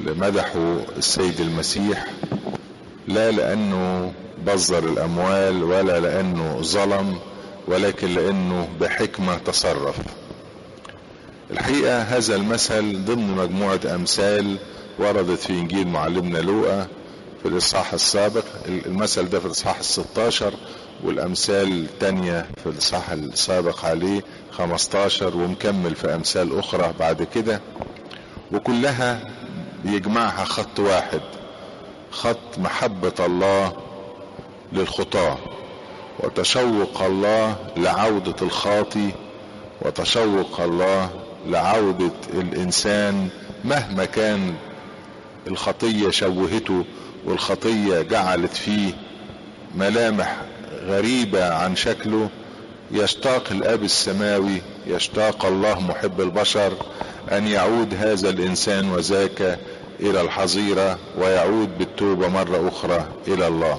اللي مدحوا السيد المسيح لا لانه بذر الاموال ولا لانه ظلم ولكن لانه بحكمة تصرف الحقيقة هذا المثل ضمن مجموعة امثال وردت في انجيل معلمنا لوقا في الاصحاح السابق المثل ده في الاصحاح الستاشر والامثال التانية في الاصحاح السابق عليه 15 ومكمل في امثال اخرى بعد كده وكلها بيجمعها خط واحد خط محبة الله للخطاة وتشوق الله لعودة الخاطي وتشوق الله لعودة الانسان مهما كان الخطية شوهته والخطية جعلت فيه ملامح غريبة عن شكله يشتاق الاب السماوي يشتاق الله محب البشر ان يعود هذا الانسان وذاك الى الحظيرة ويعود بالتوبة مرة اخرى الى الله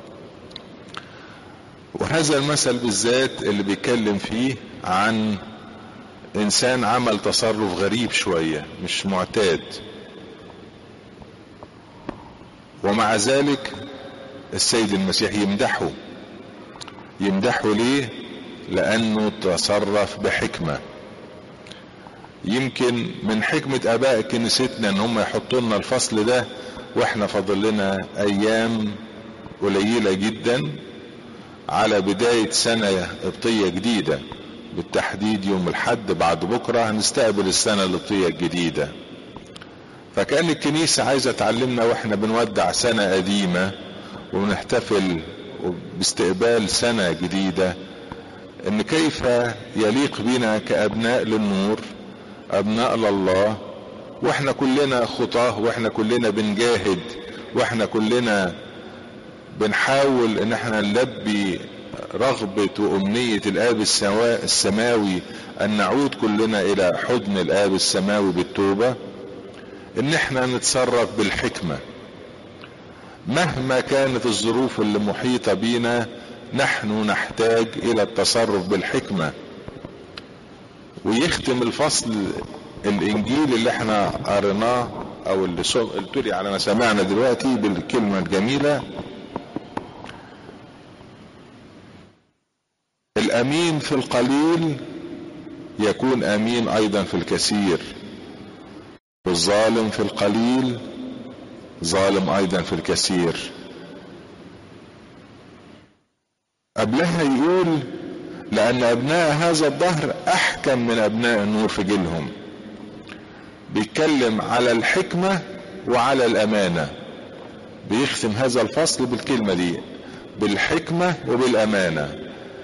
وهذا المثل بالذات اللي بيتكلم فيه عن انسان عمل تصرف غريب شوية مش معتاد ومع ذلك السيد المسيح يمدحه يمدحه ليه لانه تصرف بحكمة يمكن من حكمة اباء كنيستنا ان هم يحطوا لنا الفصل ده واحنا فاضل لنا ايام قليلة جدا على بداية سنة قبطية جديدة بالتحديد يوم الحد بعد بكرة هنستقبل السنة القبطية الجديدة فكأن الكنيسة عايزة تعلمنا واحنا بنودع سنة قديمة ونحتفل باستقبال سنة جديدة ان كيف يليق بنا كابناء للنور ابناء لله واحنا كلنا خطاه واحنا كلنا بنجاهد واحنا كلنا بنحاول ان احنا نلبي رغبة وامنية الاب السماوي ان نعود كلنا الى حضن الاب السماوي بالتوبة ان احنا نتصرف بالحكمة مهما كانت الظروف اللي محيطة بينا نحن نحتاج الى التصرف بالحكمة ويختم الفصل الانجيل اللي احنا قريناه او اللي تري على ما سمعنا دلوقتي بالكلمة الجميلة الامين في القليل يكون امين ايضا في الكثير والظالم في القليل ظالم ايضا في الكثير قبلها يقول لان ابناء هذا الدهر احكم من ابناء النور في جيلهم بيتكلم على الحكمة وعلى الامانة بيختم هذا الفصل بالكلمة دي بالحكمة وبالامانة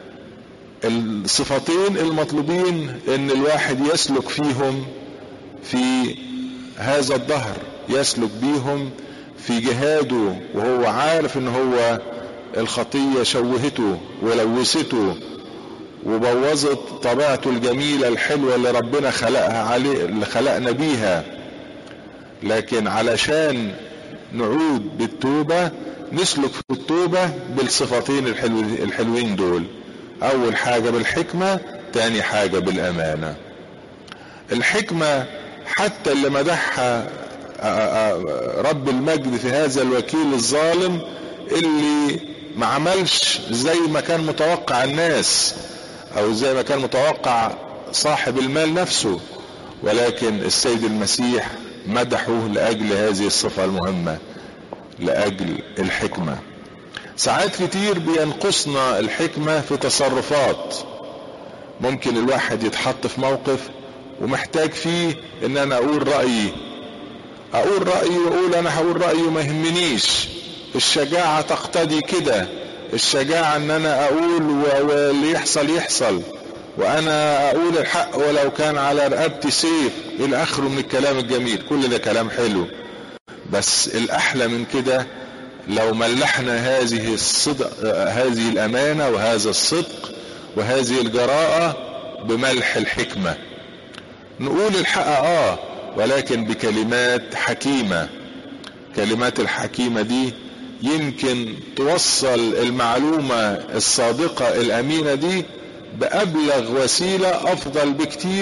الصفتين المطلوبين ان الواحد يسلك فيهم في هذا الظهر يسلك بيهم في جهاده وهو عارف ان هو الخطية شوهته ولوثته وبوظت طبيعته الجميلة الحلوة اللي ربنا خلقها عليه اللي خلقنا بيها لكن علشان نعود بالتوبة نسلك في التوبة بالصفتين الحلوين دول اول حاجة بالحكمة تاني حاجة بالامانة الحكمة حتى اللي مدحها رب المجد في هذا الوكيل الظالم اللي ما عملش زي ما كان متوقع الناس او زي ما كان متوقع صاحب المال نفسه ولكن السيد المسيح مدحه لاجل هذه الصفة المهمة لاجل الحكمة ساعات كتير بينقصنا الحكمة في تصرفات ممكن الواحد يتحط في موقف ومحتاج فيه ان انا اقول رأيي اقول رأيي واقول انا هقول رأيي وما يهمنيش الشجاعة تقتضي كده الشجاعة ان انا اقول واللي يحصل يحصل وانا اقول الحق ولو كان على رقبتي سيف الى اخره من الكلام الجميل كل ده كلام حلو بس الاحلى من كده لو ملحنا هذه الصدق هذه الامانة وهذا الصدق وهذه الجراءة بملح الحكمة نقول الحق اه ولكن بكلمات حكيمة كلمات الحكيمة دي يمكن توصل المعلومة الصادقة الامينة دي بابلغ وسيلة افضل بكتير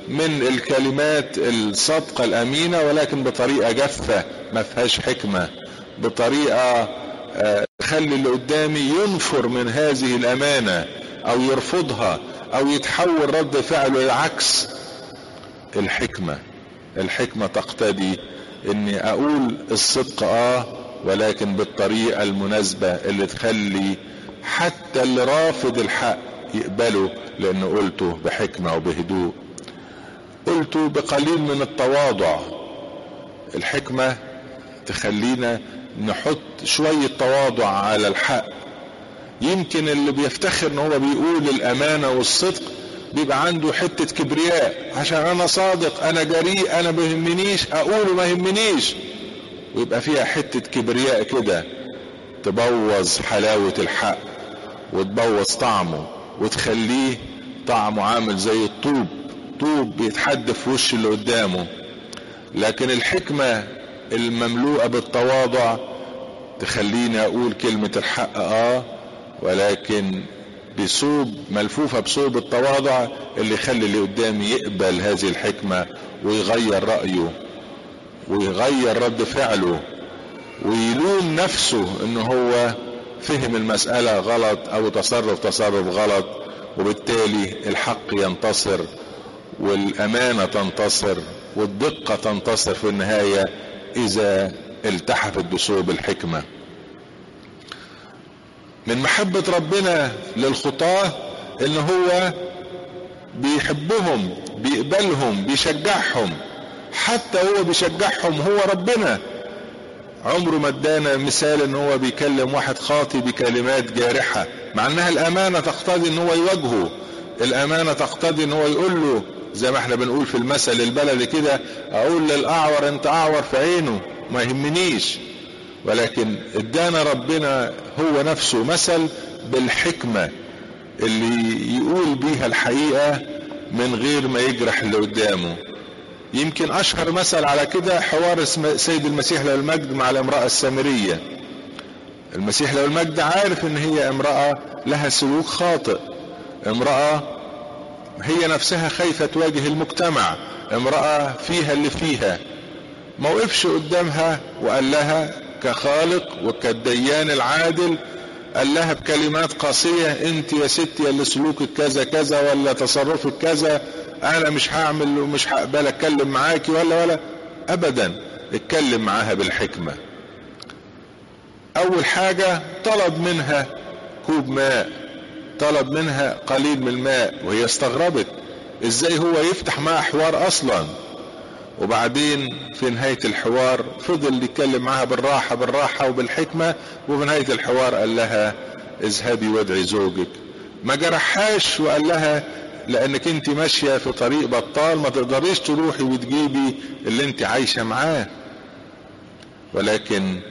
من الكلمات الصادقة الأمينة ولكن بطريقة جافة ما فيهاش حكمة بطريقة تخلي اللي قدامي ينفر من هذه الأمانة أو يرفضها أو يتحول رد فعله العكس الحكمة الحكمة تقتضي اني اقول الصدق اه ولكن بالطريقة المناسبة اللي تخلي حتى اللي رافض الحق يقبله لانه قلته بحكمة وبهدوء قلته بقليل من التواضع الحكمة تخلينا نحط شوية تواضع على الحق يمكن اللي بيفتخر ان هو بيقول الامانة والصدق بيبقى عنده حتة كبرياء عشان انا صادق انا جريء انا ما يهمنيش اقول ما يهمنيش ويبقى فيها حتة كبرياء كده تبوظ حلاوة الحق وتبوظ طعمه وتخليه طعمه عامل زي الطوب طوب بيتحد في وش اللي قدامه لكن الحكمة المملوءة بالتواضع تخليني اقول كلمة الحق اه ولكن بصوب ملفوفة بصوب التواضع اللي يخلي اللي قدامي يقبل هذه الحكمة ويغير رأيه ويغير رد فعله ويلوم نفسه ان هو فهم المسألة غلط او تصرف تصرف غلط وبالتالي الحق ينتصر والامانة تنتصر والدقة تنتصر في النهاية اذا التحفت بصوب الحكمة من محبة ربنا للخطاة ان هو بيحبهم بيقبلهم بيشجعهم حتى هو بيشجعهم هو ربنا عمره ما ادانا مثال ان هو بيكلم واحد خاطي بكلمات جارحة مع انها الامانة تقتضي ان هو يواجهه الامانة تقتضي ان هو يقول له زي ما احنا بنقول في المثل البلدي كده اقول للاعور انت اعور في عينه ما يهمنيش ولكن ادانا ربنا هو نفسه مثل بالحكمة اللي يقول بيها الحقيقة من غير ما يجرح اللي قدامه يمكن اشهر مثل على كده حوار سيد المسيح له المجد مع الامرأة السامرية المسيح له المجد عارف ان هي امرأة لها سلوك خاطئ امرأة هي نفسها خايفة تواجه المجتمع امرأة فيها اللي فيها ما وقفش قدامها وقال لها كخالق وكالديان العادل قال لها بكلمات قاسية انت يا ستي اللي سلوكك كذا كذا ولا تصرفك كذا انا مش هعمل ومش هقبل اتكلم معاكي ولا ولا ابدا اتكلم معاها بالحكمة اول حاجة طلب منها كوب ماء طلب منها قليل من الماء وهي استغربت ازاي هو يفتح معها حوار اصلا وبعدين في نهاية الحوار فضل يتكلم معها بالراحة بالراحة وبالحكمة وفي نهاية الحوار قال لها اذهبي وادعي زوجك ما جرحهاش وقال لها لانك انت ماشية في طريق بطال ما تقدريش تروحي وتجيبي اللي انت عايشة معاه ولكن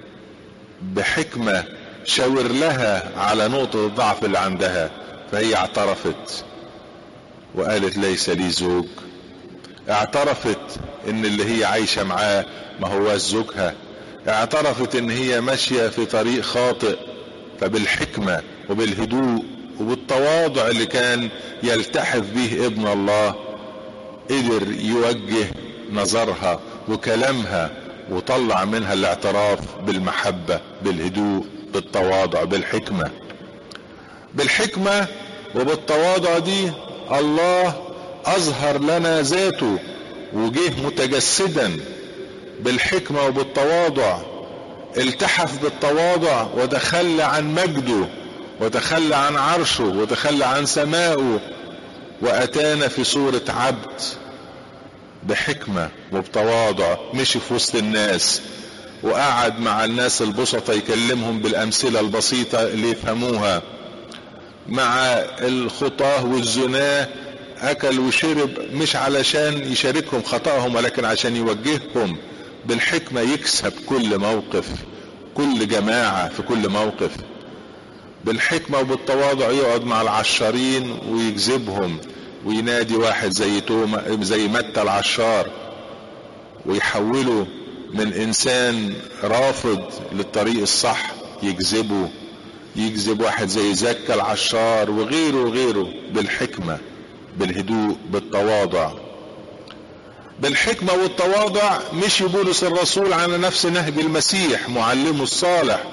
بحكمة شاور لها على نقطة الضعف اللي عندها فهي اعترفت وقالت ليس لي زوج اعترفت ان اللي هي عايشة معاه ما هو زوجها اعترفت ان هي ماشية في طريق خاطئ فبالحكمة وبالهدوء وبالتواضع اللي كان يلتحف به ابن الله قدر يوجه نظرها وكلامها وطلع منها الاعتراف بالمحبة بالهدوء بالتواضع بالحكمة بالحكمة وبالتواضع دي الله اظهر لنا ذاته وجه متجسدا بالحكمة وبالتواضع التحف بالتواضع وتخلى عن مجده وتخلى عن عرشه وتخلى عن سمائه واتانا في صورة عبد بحكمة وبتواضع مشي في وسط الناس وقعد مع الناس البسطة يكلمهم بالامثلة البسيطة اللي يفهموها مع الخطاه والزناه اكل وشرب مش علشان يشاركهم خطأهم ولكن عشان يوجههم بالحكمة يكسب كل موقف كل جماعة في كل موقف بالحكمة وبالتواضع يقعد مع العشارين ويجذبهم وينادي واحد زي توما زي متى العشار ويحوله من انسان رافض للطريق الصح يجذبه يجذب واحد زي زكا العشار وغيره وغيره بالحكمة بالهدوء بالتواضع بالحكمة والتواضع مشي بولس الرسول على نفس نهج المسيح معلمه الصالح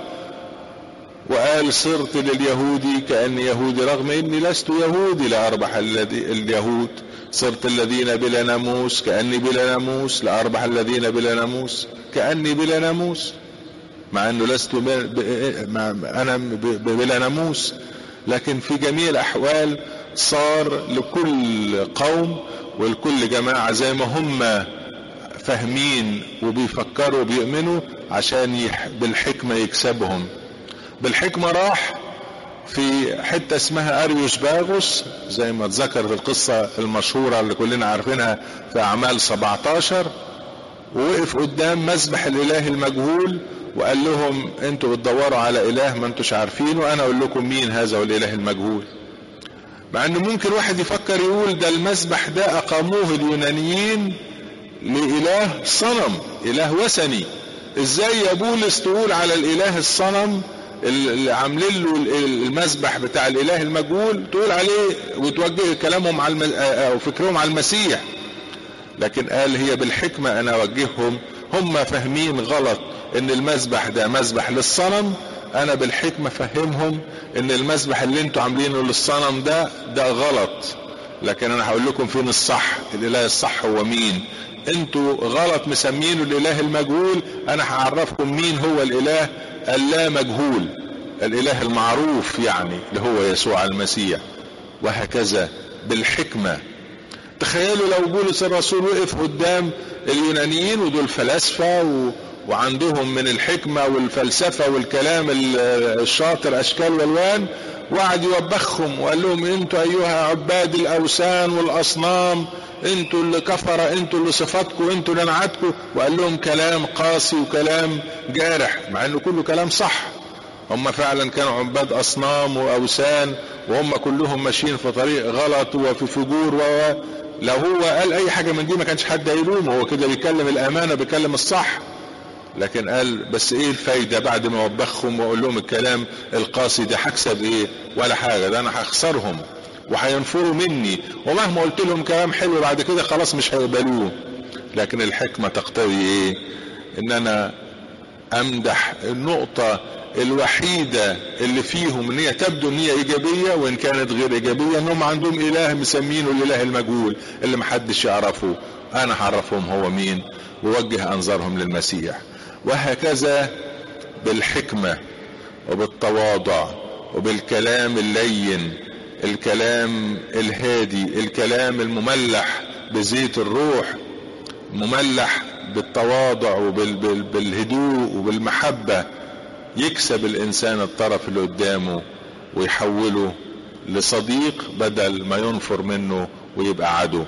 وقال صرت لليهودي كأني يهودي رغم اني لست يهودي لاربح اليهود صرت الذين بلا ناموس كأني بلا ناموس لاربح الذين بلا ناموس كأني بلا ناموس مع انه لست ب... ب... انا ب... بلا ناموس لكن في جميع الاحوال صار لكل قوم ولكل جماعة زي ما هم فاهمين وبيفكروا وبيؤمنوا عشان يح... بالحكمة يكسبهم بالحكمة راح في حتة اسمها اريوس باغوس زي ما اتذكر في القصة المشهورة اللي كلنا عارفينها في اعمال 17 ووقف قدام مسبح الاله المجهول وقال لهم انتوا بتدوروا على اله ما انتوش عارفينه وانا اقول لكم مين هذا هو الاله المجهول مع انه ممكن واحد يفكر يقول ده المسبح ده اقاموه اليونانيين لاله صنم اله وثني ازاي يا بولس تقول على الاله الصنم اللي عاملين له المسبح بتاع الاله المجهول تقول عليه وتوجه كلامهم على الم... او فكرهم على المسيح لكن قال هي بالحكمة انا اوجههم هم فاهمين غلط ان المسبح ده مسبح للصنم انا بالحكمة فهمهم ان المسبح اللي انتوا عاملينه للصنم ده ده غلط لكن انا هقول لكم فين الصح الاله الصح هو مين انتوا غلط مسمينه الاله المجهول انا هعرفكم مين هو الاله اللا مجهول الاله المعروف يعني اللي هو يسوع المسيح وهكذا بالحكمة تخيلوا لو بولس الرسول وقف قدام اليونانيين ودول فلاسفة و... وعندهم من الحكمة والفلسفة والكلام الشاطر اشكال والوان وقعد يوبخهم وقال لهم انتوا ايها عباد الاوثان والاصنام انتوا اللي كفر انتوا اللي صفاتكم انتوا اللي نعتكم وقال لهم كلام قاسي وكلام جارح مع انه كله كلام صح هم فعلا كانوا عباد اصنام واوثان وهم كلهم ماشيين في طريق غلط وفي فجور و لو هو قال اي حاجة من دي ما كانش حد هيلومه هو كده بيتكلم الامانة بيتكلم الصح لكن قال بس ايه الفايدة بعد ما وبخهم واقول لهم الكلام القاسي ده هكسب ايه ولا حاجة ده انا هخسرهم وهينفروا مني ومهما قلت لهم كلام حلو بعد كده خلاص مش هيقبلوه لكن الحكمة تقتضي ايه ان انا امدح النقطة الوحيدة اللي فيهم ان هي تبدو ان هي ايجابية وان كانت غير ايجابية انهم عندهم اله مسمينه الاله المجهول اللي محدش يعرفه انا هعرفهم هو مين ووجه انظارهم للمسيح وهكذا بالحكمة وبالتواضع وبالكلام اللين الكلام الهادي الكلام المملح بزيت الروح مملح بالتواضع وبالهدوء وبالمحبة يكسب الانسان الطرف اللي قدامه ويحوله لصديق بدل ما ينفر منه ويبقى عدو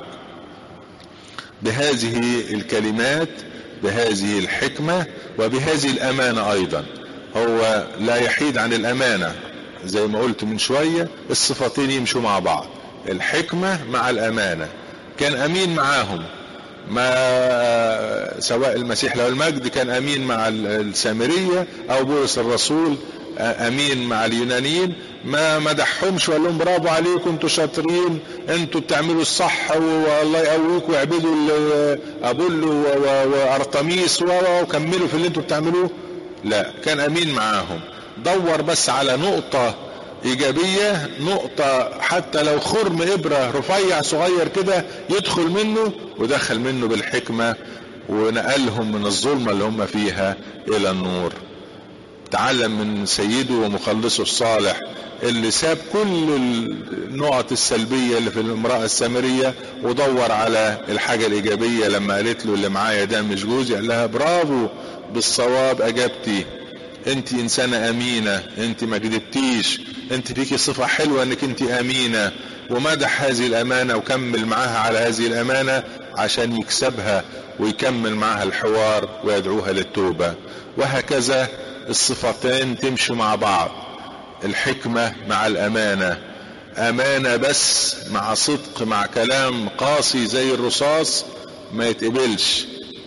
بهذه الكلمات بهذه الحكمة وبهذه الامانة ايضا هو لا يحيد عن الامانة زي ما قلت من شوية الصفتين يمشوا مع بعض الحكمة مع الامانة كان امين معاهم ما سواء المسيح له المجد كان امين مع السامرية او بولس الرسول امين مع اليونانيين ما مدحهمش وقال لهم برافو عليكم انتوا شاطرين انتوا بتعملوا الصح والله يقويكم واعبدوا ابولو وارتميس وكملوا في اللي انتوا بتعملوه لا كان امين معاهم دور بس على نقطة ايجابية نقطة حتى لو خرم ابرة رفيع صغير كده يدخل منه ودخل منه بالحكمة ونقلهم من الظلمة اللي هم فيها الى النور تعلم من سيده ومخلصه الصالح اللي ساب كل النقط السلبية اللي في المرأة السامرية ودور على الحاجة الايجابية لما قالت له اللي معايا ده مش جوزي قال لها برافو بالصواب اجبتي انت انسانة امينة انت ما كذبتيش انت فيكي صفة حلوة انك انت امينة ومدح هذه الامانة وكمل معاها على هذه الامانة عشان يكسبها ويكمل معاها الحوار ويدعوها للتوبة وهكذا الصفتين تمشي مع بعض الحكمة مع الامانة امانة بس مع صدق مع كلام قاسي زي الرصاص ما يتقبلش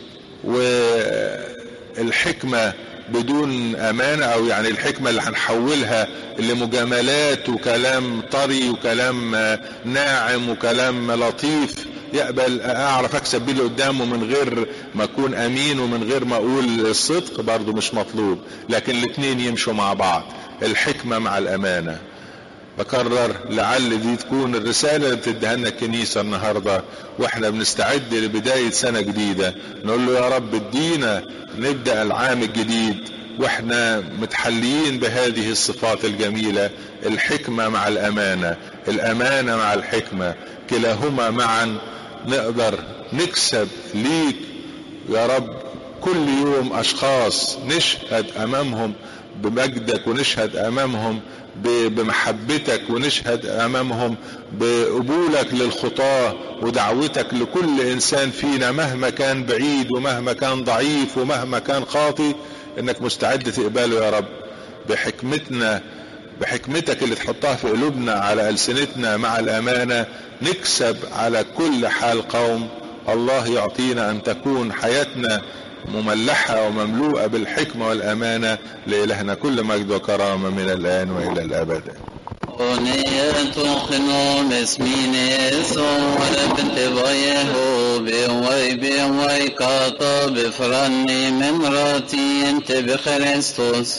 والحكمة بدون امانة او يعني الحكمة اللي هنحولها لمجاملات وكلام طري وكلام ناعم وكلام لطيف يقبل اعرف اكسب بيه اللي قدامه من غير ما اكون امين ومن غير ما اقول الصدق برضه مش مطلوب لكن الاثنين يمشوا مع بعض الحكمة مع الامانة بكرر لعل دي تكون الرسالة اللي بتديها لنا الكنيسة النهاردة واحنا بنستعد لبداية سنة جديدة نقول له يا رب ادينا نبدأ العام الجديد واحنا متحليين بهذه الصفات الجميلة الحكمة مع الامانة الامانة مع الحكمة كلاهما معا نقدر نكسب ليك يا رب كل يوم اشخاص نشهد امامهم بمجدك ونشهد امامهم بمحبتك ونشهد امامهم بقبولك للخطاة ودعوتك لكل انسان فينا مهما كان بعيد ومهما كان ضعيف ومهما كان خاطي انك مستعد تقبله يا رب بحكمتنا بحكمتك اللي تحطها في قلوبنا على ألسنتنا مع الأمانة نكسب على كل حال قوم الله يعطينا أن تكون حياتنا مملحة ومملوءة بالحكمة والأمانة لإلهنا كل مجد وكرامة من الآن وإلى الأبد أغنية خنوم اسمين صور بنت بيه بوي بوي كاطا بفرني ممراتي انت بخريستوس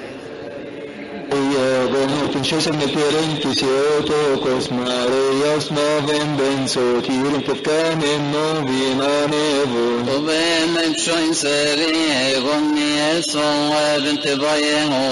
Prinsessan med Pierentus Theotokos Marias Novem Bensotir Tefkanem Novina Nevo وبين بشوي سري غني صور بنت بيه